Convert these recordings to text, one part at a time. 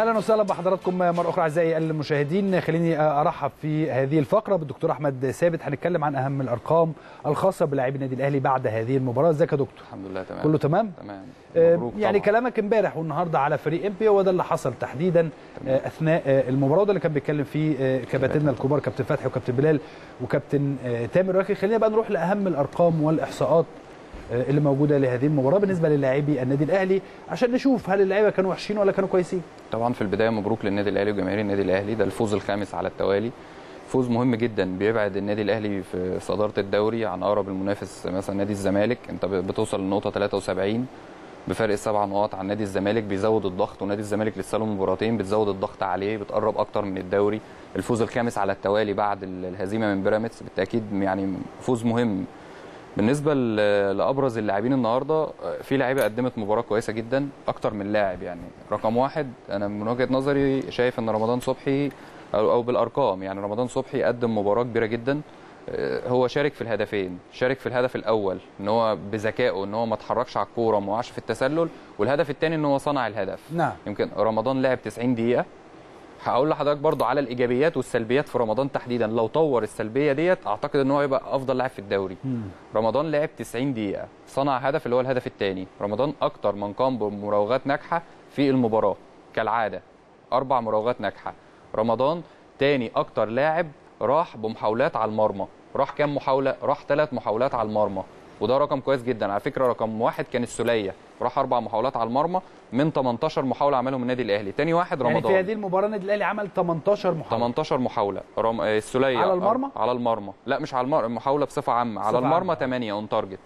اهلا وسهلا بحضراتكم مره اخرى اعزائي المشاهدين خليني ارحب في هذه الفقره بالدكتور احمد ثابت هنتكلم عن اهم الارقام الخاصه بلاعبي النادي الاهلي بعد هذه المباراه ازيك يا دكتور الحمد لله تمام كله تمام تمام آه، مبروك يعني طبعاً. كلامك امبارح والنهارده على فريق امبي هو ده اللي حصل تحديدا آه، اثناء آه، المباراه وده اللي كان بيتكلم فيه آه، كباتننا الكبار كابتن فتحي وكابتن بلال وكابتن آه، تامر ولكن خلينا بقى نروح لاهم الارقام والاحصاءات آه، اللي موجوده لهذه المباراه بالنسبه للاعبي النادي الاهلي عشان نشوف هل اللعيبه كانوا وحشين ولا كانوا كويسين طبعا في البدايه مبروك للنادي الاهلي وجماهير النادي الاهلي ده الفوز الخامس على التوالي فوز مهم جدا بيبعد النادي الاهلي في صداره الدوري عن اقرب المنافس مثلا نادي الزمالك انت بتوصل للنقطه 73 بفرق سبع نقاط عن نادي الزمالك بيزود الضغط ونادي الزمالك لسه له مباراتين بتزود الضغط عليه بتقرب اكتر من الدوري الفوز الخامس على التوالي بعد الهزيمه من بيراميدز بالتاكيد يعني فوز مهم بالنسبه ل- لابرز اللاعبين النهارده في لعيبه قدمت مباراه كويسه جدا اكتر من لاعب يعني رقم واحد انا من وجهه نظري شايف ان رمضان صبحي او أو بالارقام يعني رمضان صبحي قدم مباراه كبيره جدا آه، هو شارك في الهدفين شارك في الهدف الاول ان هو بذكائه ان هو ما اتحركش على الكوره وما وقعش في التسلل والهدف الثاني ان هو صنع الهدف نعم يمكن رمضان لعب 90 دقيقه هقول لحضرتك برضو على الايجابيات والسلبيات في رمضان تحديدا لو طور السلبيه ديت اعتقد ان هو يبقى افضل لاعب في الدوري رمضان لعب 90 دقيقه صنع هدف اللي هو الهدف الثاني رمضان اكتر من قام بمراوغات ناجحه في المباراه كالعاده اربع مراوغات ناجحه رمضان تاني اكتر لاعب راح بمحاولات على المرمى راح كام محاوله راح ثلاث محاولات على المرمى وده رقم كويس جدا على فكره رقم واحد كان السوليه راح اربع محاولات على المرمى من 18 محاوله عملهم النادي الاهلي تاني واحد يعني رمضان في هذه المباراه النادي الاهلي عمل 18 محاوله 18 محاوله رم... آه، السوليه على المرمى؟ على المرمى لا مش على المرمى محاوله بصفه عامه على بصفة المرمى عامة. 8 اون تارجت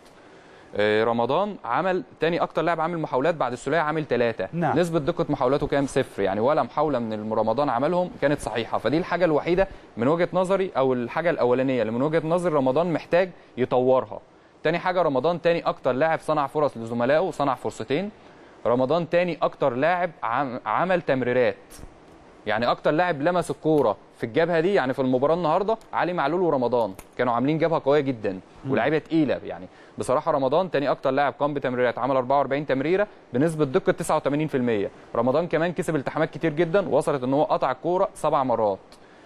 آه، رمضان عمل تاني اكتر لاعب عامل محاولات بعد السوليه عامل ثلاثة نعم. نسبه دقه محاولاته كام صفر يعني ولا محاوله من الم- رمضان عملهم كانت صحيحه فدي الحاجه الوحيده من وجهه نظري او الحاجه الاولانيه اللي من وجهه نظري رمضان محتاج يطورها تاني حاجه رمضان تاني اكتر لاعب صنع فرص لزملائه صنع فرصتين رمضان تاني اكتر لاعب عم- عمل تمريرات يعني اكتر لاعب لمس الكوره في الجبهه دي يعني في المباراه النهارده علي معلول ورمضان كانوا عاملين جبهه قويه جدا ولاعيبه تقيله يعني بصراحه رمضان تاني اكتر لاعب قام بتمريرات عمل 44 تمريره بنسبه دقه 89% رمضان كمان كسب التحامات كتير جدا وصلت ان هو قطع الكوره سبع مرات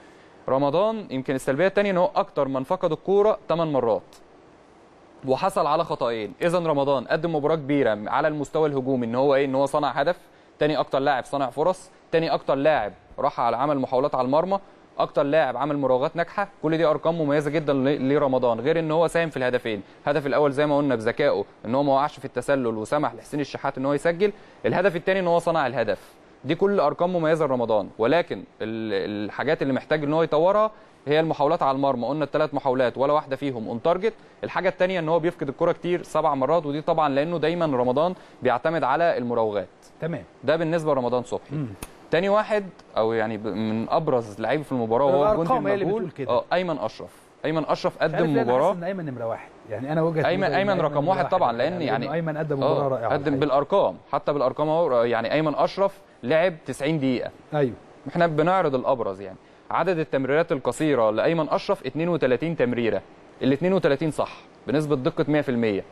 رمضان يمكن السلبيه الثانيه ان هو اكتر من فقد الكوره 8 مرات وحصل على خطأين اذا رمضان قدم مباراه كبيره على المستوى الهجومي ان هو ايه ان هو صنع هدف تاني اكتر لاعب صنع فرص تاني اكتر لاعب راح على عمل محاولات على المرمى اكتر لاعب عمل مراوغات ناجحه كل دي ارقام مميزه جدا ل- لرمضان غير ان هو ساهم في الهدفين الهدف الاول زي ما قلنا بذكائه ان هو ما وقعش في التسلل وسمح لحسين الشحات ان هو يسجل الهدف الثاني ان هو صنع الهدف دي كل ارقام مميزه لرمضان ولكن ال- الحاجات اللي محتاج ان هو يطورها هي المحاولات على المرمى قلنا الثلاث محاولات ولا واحده فيهم اون تارجت الحاجه الثانيه ان هو بيفقد الكره كتير سبع مرات ودي طبعا لانه دايما رمضان بيعتمد على المراوغات تمام ده بالنسبه لرمضان صبحي تاني واحد او يعني ب- من ابرز لعيبه في المباراه وهو الجندي الأرقام هي اللي المجهول بتقول كده. اه ايمن اشرف ايمن اشرف مش عارف قدم ليه أنا حاسس مباراه ان ايمن نمره واحد يعني انا وجهه ايمن نظري إن ايمن رقم نمرة واحد طبعا لان يعني لأنه ايمن قدم مباراه آه، رائعه قدم الحقيقة. بالارقام حتى بالارقام اهو يعني ايمن اشرف لعب 90 دقيقه ايوه احنا بنعرض الابرز يعني عدد التمريرات القصيره لايمن اشرف 32 تمريره ال 32 صح بنسبه دقه 100%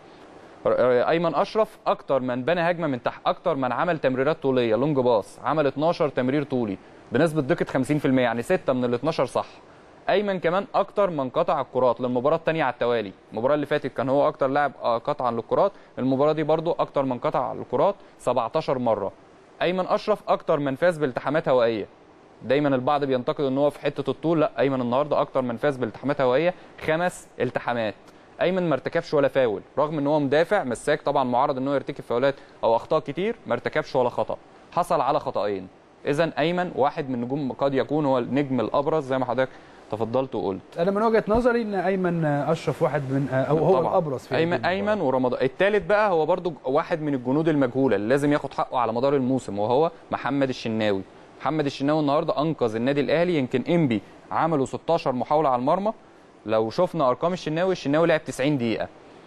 ر- ايمن اشرف اكتر من بنى هجمه من تحت اكتر من عمل تمريرات طوليه لونج باص عمل 12 تمرير طولي بنسبه دقه 50% يعني 6 من ال 12 صح ايمن كمان اكتر من قطع الكرات للمباراه الثانيه على التوالي المباراه اللي فاتت كان هو اكتر لاعب آه، قطعا للكرات المباراه دي برضو اكتر من قطع الكرات 17 مره ايمن اشرف اكتر من فاز بالتحامات هوائيه دايما البعض بينتقد ان هو في حته الطول لا ايمن النهارده اكتر من فاز بالتحامات هوائيه خمس التحامات ايمن ما ارتكبش ولا فاول رغم ان هو مدافع مساك طبعا معرض ان هو يرتكب فاولات او اخطاء كتير ما ارتكبش ولا خطا حصل على خطأين اذا ايمن واحد من نجوم قد يكون هو النجم الابرز زي ما حضرتك تفضلت وقلت انا من وجهه نظري ان ايمن اشرف واحد من او هو طبعاً. الابرز في هذه ايمن المباراة. ايمن ورمضان الثالث بقى هو برضو واحد من الجنود المجهوله اللي لازم ياخد حقه على مدار الموسم وهو محمد الشناوي محمد الشناوي النهارده انقذ النادي الاهلي يمكن انبي عملوا 16 محاوله على المرمى لو شفنا ارقام الشناوي الشناوي لعب 90 دقيقه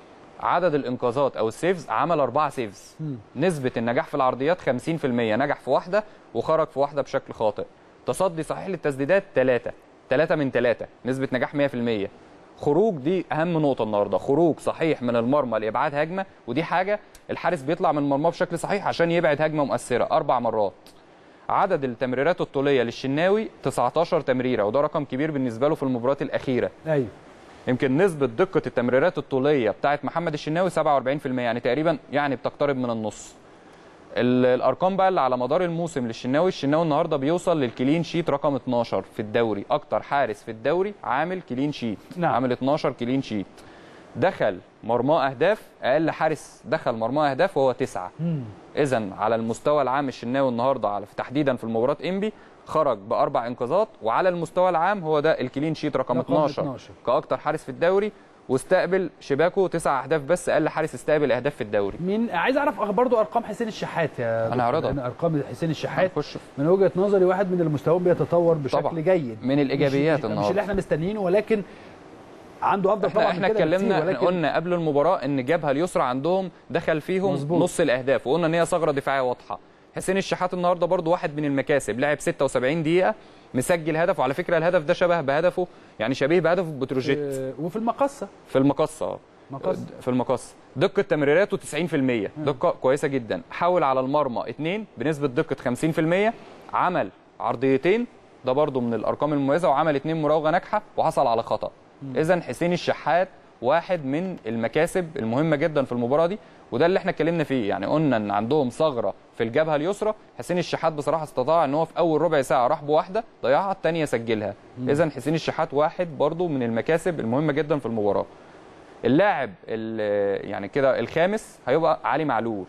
عدد الانقاذات او السيفز عمل أربعة سيفز نسبه النجاح في العرضيات 50% نجح في واحده وخرج في واحده بشكل خاطئ تصدي صحيح للتسديدات 3 3 من 3 نسبه نجاح 100% خروج دي اهم نقطه النهارده خروج صحيح من المرمى لابعاد هجمه ودي حاجه الحارس بيطلع من المرمى بشكل صحيح عشان يبعد هجمه مؤثره اربع مرات عدد التمريرات الطوليه للشناوي 19 تمريره وده رقم كبير بالنسبه له في المباريات الاخيره ايوه يمكن نسبه دقه التمريرات الطوليه بتاعت محمد الشناوي 47% يعني تقريبا يعني بتقترب من النص ال- الارقام بقى اللي على مدار الموسم للشناوي الشناوي النهارده بيوصل للكلين شيت رقم 12 في الدوري اكتر حارس في الدوري عامل كلين شيت نعم. عامل 12 كلين شيت دخل مرماه اهداف اقل حارس دخل مرماه اهداف وهو تسعه اذا على المستوى العام الشناوي النهارده على تحديدا في المباراه انبي خرج باربع انقاذات وعلى المستوى العام هو ده الكلين شيت رقم, رقم 12, 12. كاكتر حارس في الدوري واستقبل شباكه تسع اهداف بس اقل حارس استقبل اهداف في الدوري مين عايز اعرف برضو ارقام حسين الشحات يا دكتور، هعرضها. لأن ارقام حسين الشحات هنخش من وجهه نظري واحد من اللي مستواه بيتطور بشكل طبعا. جيد من الإيجابيات مش, مش, مش النهاردة. اللي احنا مستنيينه ولكن عنده افضل طبعا احنا احنا من كده اتكلمنا بكتير، احنا قلنا قبل المباراه ان الجبهه اليسرى عندهم دخل فيهم مظبوط. نص الاهداف وقلنا ان هي ثغره دفاعيه واضحه حسين الشحات النهارده برضو واحد من المكاسب لعب 76 دقيقه مسجل هدف وعلى فكره الهدف ده شبه بهدفه يعني شبيه بهدفه بتروجيت آه، وفي المقصه في المقصه اه مقصه في المقص دقة تمريراته 90% دقة كويسة جدا حاول على المرمى اثنين بنسبة دقة 50% عمل عرضيتين ده برضو من الأرقام المميزة وعمل اثنين مراوغة ناجحة وحصل على خطأ إذا حسين الشحات واحد من المكاسب المهمة جدا في المباراة دي وده اللي احنا اتكلمنا فيه يعني قلنا ان عندهم ثغرة في الجبهة اليسرى حسين الشحات بصراحة استطاع ان هو في اول ربع ساعة راح بواحدة ضيعها الثانية سجلها اذا حسين الشحات واحد برضو من المكاسب المهمة جدا في المباراة اللاعب ال- يعني كده الخامس هيبقى علي معلول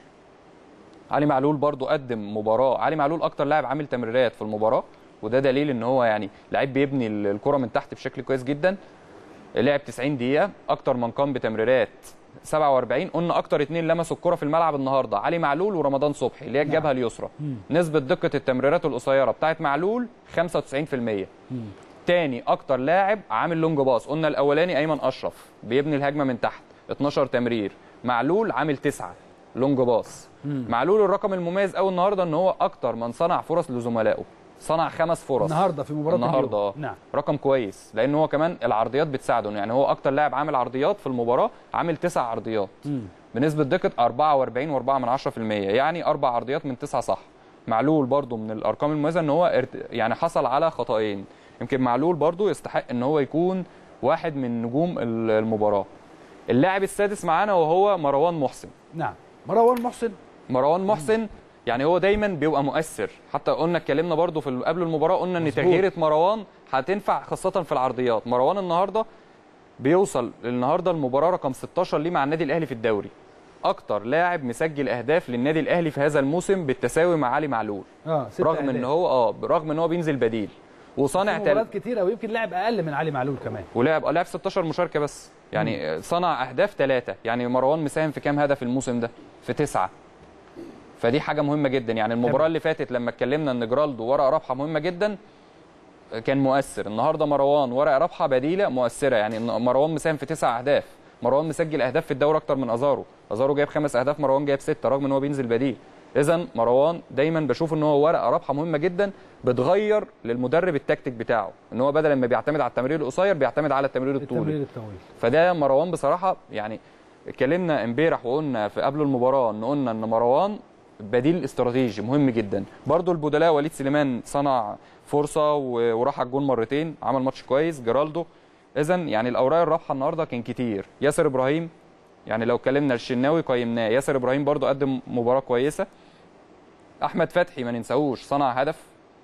علي معلول برضو قدم مباراه علي معلول اكتر لاعب عامل تمريرات في المباراه وده دليل ان هو يعني لعيب بيبني ال- الكره من تحت بشكل كويس جدا لعب 90 دقيقه اكتر من قام بتمريرات 47 قلنا اكتر اتنين لمسوا الكره في الملعب النهارده علي معلول ورمضان صبحي اللي هي الجبهه اليسرى نسبه دقه التمريرات القصيره بتاعت معلول 95% تاني اكتر لاعب عامل لونج باص قلنا الاولاني ايمن اشرف بيبني الهجمه من تحت 12 تمرير معلول عامل تسعة لونج باص معلول الرقم المميز قوي النهارده ان هو اكتر من صنع فرص لزملائه صنع خمس فرص النهارده في مباراه النهارده اليوم. اه نعم رقم كويس لان هو كمان العرضيات بتساعده يعني هو اكتر لاعب عامل عرضيات في المباراه عامل تسع عرضيات مم. بنسبه دقه 44 و4 من 10% يعني اربع عرضيات من تسعه صح معلول برضو من الارقام المميزه ان هو ارت... يعني حصل على خطأين يمكن معلول برضو يستحق ان هو يكون واحد من نجوم ال- المباراه اللاعب السادس معانا وهو مروان محسن نعم مروان محسن مروان محسن يعني هو دايما بيبقى مؤثر حتى قلنا اتكلمنا برضو في ال- قبل المباراه قلنا ان مظبوط. تغييره مروان هتنفع خاصه في العرضيات مروان النهارده بيوصل النهارده المباراه رقم 16 ليه مع النادي الاهلي في الدوري اكتر لاعب مسجل اهداف للنادي الاهلي في هذا الموسم بالتساوي مع علي معلول اه ست رغم ان أهداف. هو اه رغم ان هو بينزل بديل وصانع في تل... مباريات كتيره ويمكن لاعب اقل من علي معلول كمان ولعب اه لعب 16 مشاركه بس يعني صنع اهداف ثلاثه يعني مروان مساهم في كام هدف الموسم ده في تسعه فدي حاجه مهمه جدا يعني المباراه تمام. اللي فاتت لما اتكلمنا ان جرالدو ورقه رابحه مهمه جدا كان مؤثر النهارده مروان ورقه رابحه بديله مؤثره يعني إن مروان مساهم في تسع اهداف مروان مسجل اهداف في الدوري اكتر من ازارو ازارو جايب خمس اهداف مروان جايب سته رغم ان هو بينزل بديل اذا مروان دايما بشوف ان هو ورقه رابحه مهمه جدا بتغير للمدرب التكتيك بتاعه ان هو بدل ما بيعتمد على التمرير القصير بيعتمد على التمرير الطولي التمرير الطويل فده مروان بصراحه يعني اتكلمنا امبارح وقلنا في قبل المباراه ان قلنا ان مروان بديل استراتيجي مهم جدا برضو البدلاء وليد سليمان صنع فرصه و- وراح على الجون مرتين عمل ماتش كويس جرالدو اذا يعني الاوراق الرابحه النهارده كان كتير ياسر ابراهيم يعني لو اتكلمنا الشناوي قيمناه ياسر ابراهيم برضو قدم مباراه كويسه احمد فتحي ما ننساهوش صنع هدف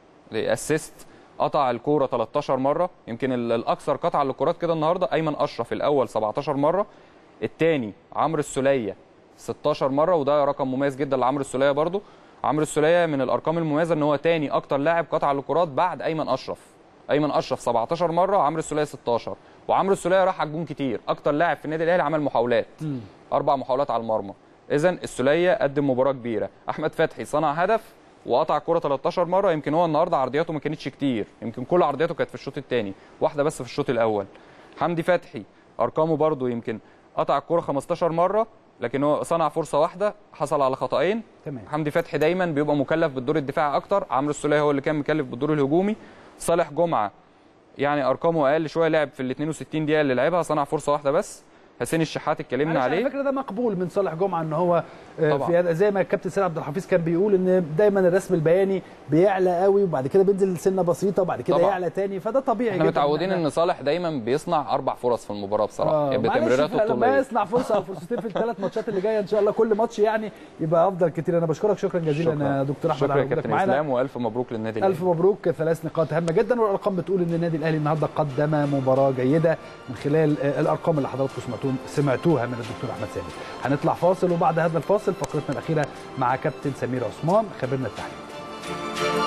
اسيست قطع الكوره 13 مره يمكن ال- الاكثر قطع للكرات كده النهارده ايمن اشرف الاول 17 مره الثاني عمرو السوليه 16 مره وده رقم مميز جدا لعمرو السوليه برضو عمرو السوليه من الارقام المميزه ان هو ثاني اكتر لاعب قطع للكرات بعد ايمن اشرف ايمن اشرف 17 مره عمرو السوليه 16 وعمرو السوليه راح على الجون كتير اكتر لاعب في النادي الاهلي عمل محاولات اربع محاولات على المرمى اذا السوليه قدم مباراه كبيره احمد فتحي صنع هدف وقطع الكره 13 مره يمكن هو النهارده عرضياته ما كانتش كتير يمكن كل عرضياته كانت في الشوط الثاني واحده بس في الشوط الاول حمدي فتحي ارقامه برضو يمكن قطع الكره 15 مره لكن هو صنع فرصه واحده حصل على خطأين تمام حمدي فتحي دايما بيبقى مكلف بالدور الدفاعي اكتر عمرو السوليه هو اللي كان مكلف بالدور الهجومي صالح جمعه يعني ارقامه اقل شويه لعب في ال 62 دقيقه اللي لعبها صنع فرصه واحده بس حسين الشحات اتكلمنا معلش على عليه فكره ده مقبول من صالح جمعه ان هو آه، طبعاً. في هذا- زي ما الكابتن سيد عبد الحفيظ كان بيقول ان دايما الرسم البياني بيعلى قوي وبعد كده بينزل سنه بسيطه وبعد كده طبعاً. يعلى تاني فده طبيعي احنا جداً متعودين إحنا- ان صالح دايما بيصنع اربع فرص في المباراه بصراحه آه، يعني معلش بتمريراته لما الطوليه يصنع فرصه او فرصتين في الثلاث ماتشات اللي جايه ان شاء الله كل ماتش يعني يبقى افضل كتير انا بشكرك شكرا جزيلا شكراً. يا دكتور احمد شكرا على يا وجودك كابتن معانا اسلام والف مبروك للنادي الف الاهلي مبروك ثلاث نقاط هامه جدا والارقام بتقول ان النادي الاهلي النهارده قدم مباراه جيده من خلال آه، الارقام اللي حضراتكم سمعتوهم سمعتوها من الدكتور احمد سامي هنطلع فاصل وبعد هذا الفاصل فقرتنا الاخيره مع كابتن سمير عثمان خبيرنا التحليل